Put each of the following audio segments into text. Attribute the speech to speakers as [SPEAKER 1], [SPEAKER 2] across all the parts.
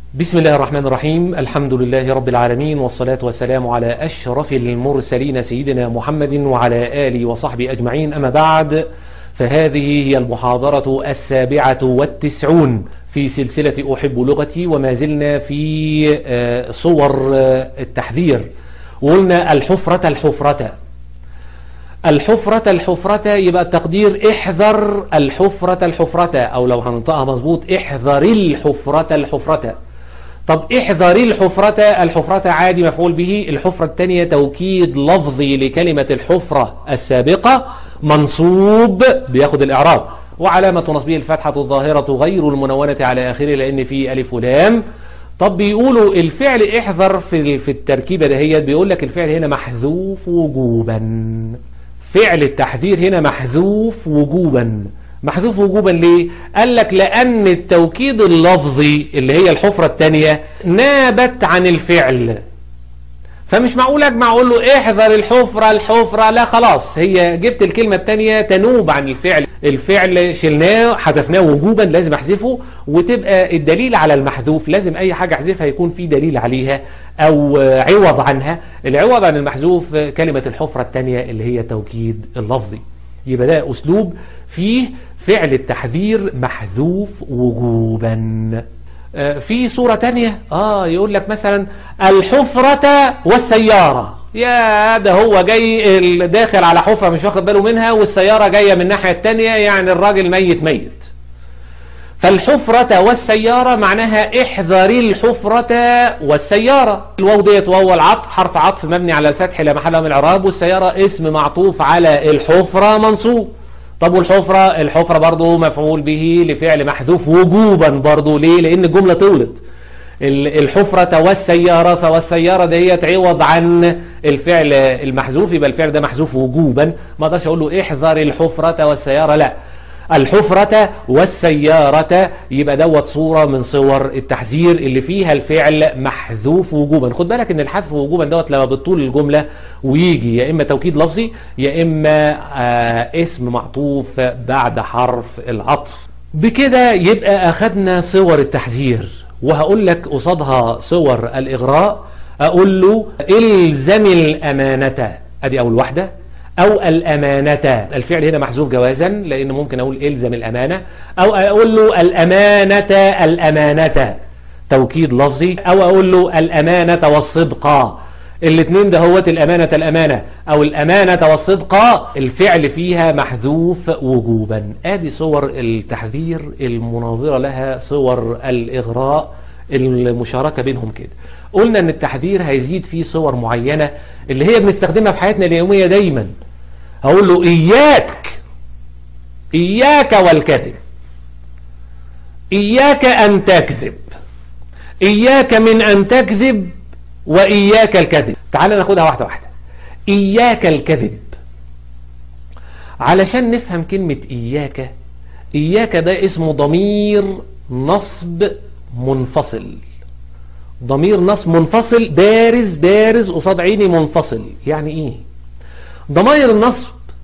[SPEAKER 1] بسم الله الرحمن الرحيم الحمد لله رب العالمين والصلاة والسلام على أشرف المرسلين سيدنا محمد وعلى آله وصحبه أجمعين أما بعد فهذه هي المحاضرة السابعة والتسعون في سلسلة أحب لغتي وما زلنا في صور التحذير وقلنا الحفرة الحفرة الحفرة الحفرة يبقى التقدير احذر الحفرة الحفرة أو لو هننطقها مظبوط احذر الحفرة الحفرة طب احذر الحفرة الحفرة عادي مفعول به الحفرة الثانية توكيد لفظي لكلمة الحفرة السابقة منصوب بياخد الإعراب وعلامة نصبه الفتحة الظاهرة غير المنونة على آخره لأن في ألف ولام طب بيقولوا الفعل احذر في في التركيبة دهيت بيقول لك الفعل هنا محذوف وجوبا فعل التحذير هنا محذوف وجوبا محذوف وجوبا ليه قال لك لأن التوكيد اللفظي اللي هي الحفرة الثانية نابت عن الفعل فمش معقول اجمع اقول له احذر الحفرة الحفرة لا خلاص هي جبت الكلمة الثانية تنوب عن الفعل الفعل شلناه حذفناه وجوبا لازم احذفه وتبقى الدليل على المحذوف لازم اي حاجة احذفها يكون في دليل عليها او عوض عنها العوض عن المحذوف كلمة الحفرة الثانية اللي هي توكيد اللفظي يبقى ده اسلوب فيه فعل التحذير محذوف وجوبا في صورة تانية اه يقول لك مثلا الحفرة والسيارة يا ده هو جاي داخل على حفرة مش واخد باله منها والسيارة جاية من الناحية التانية يعني الراجل ميت ميت فالحفرة والسيارة معناها احذري الحفرة والسيارة الواو ديت واو العطف حرف عطف مبني على الفتح لا محل من الإعراب والسيارة اسم معطوف على الحفرة منصوب طب والحفرة الحفرة برضو مفعول به لفعل محذوف وجوبا برضو ليه لأن الجملة طولت الحفرة والسيارة والسيارة ديت عوض عن الفعل المحذوف يبقى الفعل ده محذوف وجوبا ما اقدرش اقول له احذر الحفرة والسيارة لا الحفرة والسيارة يبقى دوت صورة من صور التحذير اللي فيها الفعل محذوف وجوبا خد بالك ان الحذف وجوبا دوت لما بتطول الجملة ويجي يا اما توكيد لفظي يا اما آه اسم معطوف بعد حرف العطف بكده يبقى اخدنا صور التحذير وهقول لك قصادها صور الاغراء اقول له الزم الامانة ادي اول واحدة أو الأمانة الفعل هنا محذوف جوازا لأن ممكن أقول إلزم الأمانة أو أقول له الأمانة الأمانة توكيد لفظي أو أقول له الأمانة والصدق الاثنين ده هوت الأمانة الأمانة أو الأمانة والصدق الفعل فيها محذوف وجوبا آدي صور التحذير المناظرة لها صور الإغراء المشاركة بينهم كده قلنا ان التحذير هيزيد فيه صور معينة اللي هي بنستخدمها في حياتنا اليومية دايما هقول له إياك إياك والكذب إياك أن تكذب إياك من أن تكذب وإياك الكذب تعال ناخدها واحدة واحدة إياك الكذب علشان نفهم كلمة إياك إياك ده اسمه ضمير نصب منفصل ضمير نصب منفصل بارز بارز قصاد عيني منفصل يعني ايه ضمائر النصب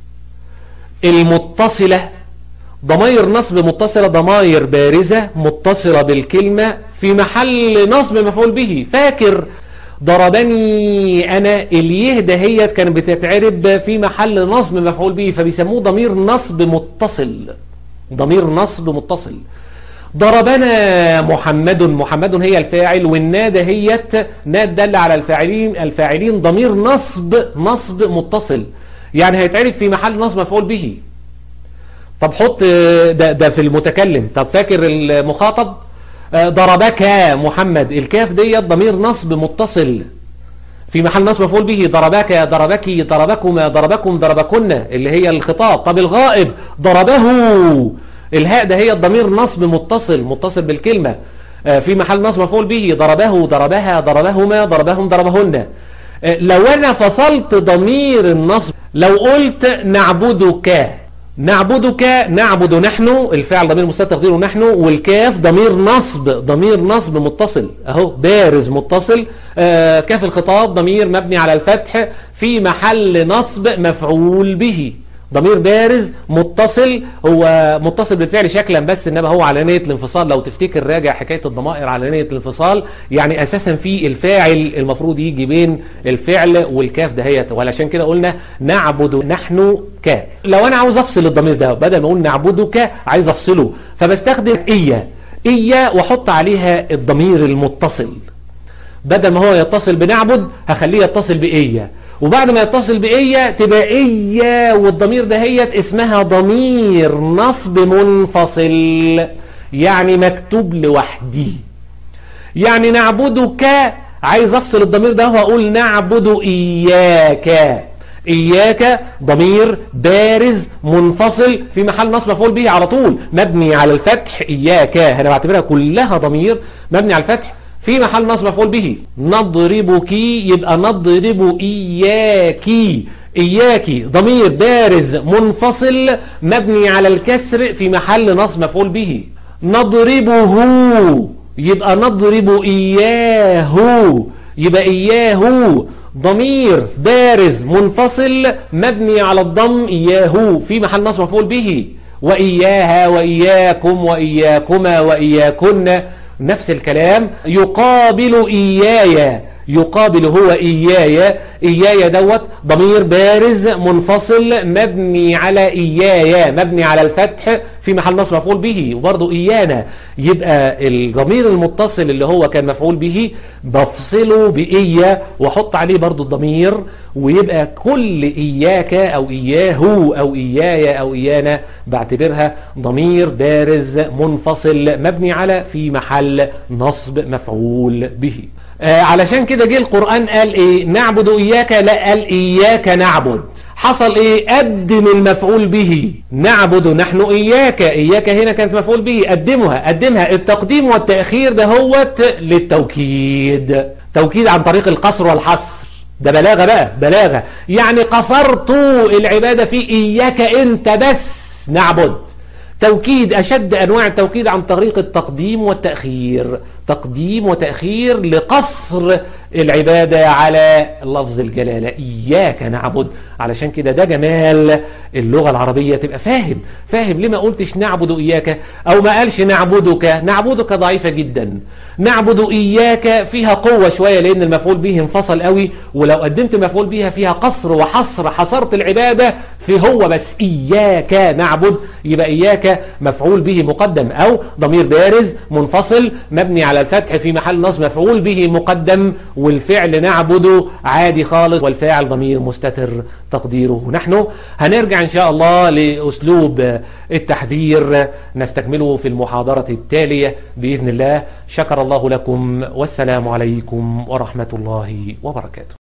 [SPEAKER 1] المتصلة ضمائر نصب متصلة ضمائر بارزة متصلة بالكلمة في محل نصب مفعول به فاكر ضربني انا اليه دهيت كانت بتتعرب في محل نصب مفعول به فبيسموه ضمير نصب متصل ضمير نصب متصل ضربنا محمد محمد هي الفاعل والنادى هيت ناد دل على الفاعلين الفاعلين ضمير نصب نصب متصل يعني هيتعرف في محل نصب مفعول به طب حط ده, ده في المتكلم طب فاكر المخاطب ضربك محمد الكاف ديت ضمير نصب متصل في محل نصب مفعول به ضربك ضربك ضربكما ضربكم ضربكن اللي هي الخطاب طب الغائب ضربه الهاء ده هي الضمير نصب متصل متصل بالكلمة في محل نصب مفعول به ضربه ضربها ضربهما ضربهم ضربهن لو أنا فصلت ضمير النصب لو قلت نعبدك نعبدك نعبد نحن الفعل ضمير مستتر تقديره نحن والكاف ضمير نصب ضمير نصب متصل اهو بارز متصل آه كاف الخطاب ضمير مبني على الفتح في محل نصب مفعول به ضمير بارز متصل هو متصل بالفعل شكلا بس انما هو على نيه الانفصال لو تفتكر راجع حكايه الضمائر على نيه الانفصال يعني اساسا في الفاعل المفروض يجي بين الفعل والكاف دهيت وعلشان كده قلنا نعبد نحن ك لو انا عاوز افصل الضمير ده بدل ما اقول نعبدك عايز افصله فبستخدم ايا ايا واحط عليها الضمير المتصل بدل ما هو يتصل بنعبد هخليه يتصل بإيا وبعد ما يتصل بإيا تبقى إيا والضمير دهيت اسمها ضمير نصب منفصل يعني مكتوب لوحدي يعني نعبدك عايز افصل الضمير ده واقول نعبد إياك إياك ضمير بارز منفصل في محل نصب مفعول به على طول مبني على الفتح إياك أنا بعتبرها كلها ضمير مبني على الفتح في محل نصب مفعول به نضربك يبقى نضرب إياك إياك ضمير بارز منفصل مبني على الكسر في محل نصب مفعول به نضربه يبقى نضرب إياه يبقى إياه ضمير بارز منفصل مبني على الضم إياه في محل نصب مفعول به وإياها وإياكم وإياكما وإياكن نفس الكلام يقابل إياي يقابل هو إياي إياي دوت ضمير بارز منفصل مبني على إياي مبني على الفتح في محل نصب مفعول به وبرضه إيانا يبقى الضمير المتصل اللي هو كان مفعول به بفصله بإيا وحط عليه برضه الضمير ويبقى كل إياك أو إياه أو إياي أو إيانا بعتبرها ضمير بارز منفصل مبني على في محل نصب مفعول به آه علشان كده جه القرآن قال ايه نعبد إياك لا قال إياك نعبد حصل ايه قدم المفعول به نعبد نحن إياك إياك هنا كانت مفعول به قدمها قدمها التقديم والتأخير ده هوت للتوكيد توكيد عن طريق القصر والحصر ده بلاغة بقى بلاغة يعني قصرت العبادة في إياك أنت بس نعبد توكيد أشد أنواع التوكيد عن طريق التقديم والتأخير تقديم وتأخير لقصر العبادة على لفظ الجلالة إياك نعبد علشان كده ده جمال اللغة العربية تبقى فاهم فاهم ليه ما قلتش نعبد إياك أو ما قالش نعبدك نعبدك ضعيفة جدا نعبد إياك فيها قوة شوية لأن المفعول به انفصل قوي ولو قدمت مفعول بها فيها قصر وحصر حصرت العبادة في هو بس إياك نعبد يبقى إياك مفعول به مقدم أو ضمير بارز منفصل مبني على الفتح في محل نصب مفعول به مقدم والفعل نعبد عادي خالص والفاعل ضمير مستتر تقديره نحن هنرجع إن شاء الله لأسلوب التحذير نستكمله في المحاضرة التالية بإذن الله شكر الله لكم والسلام عليكم ورحمة الله وبركاته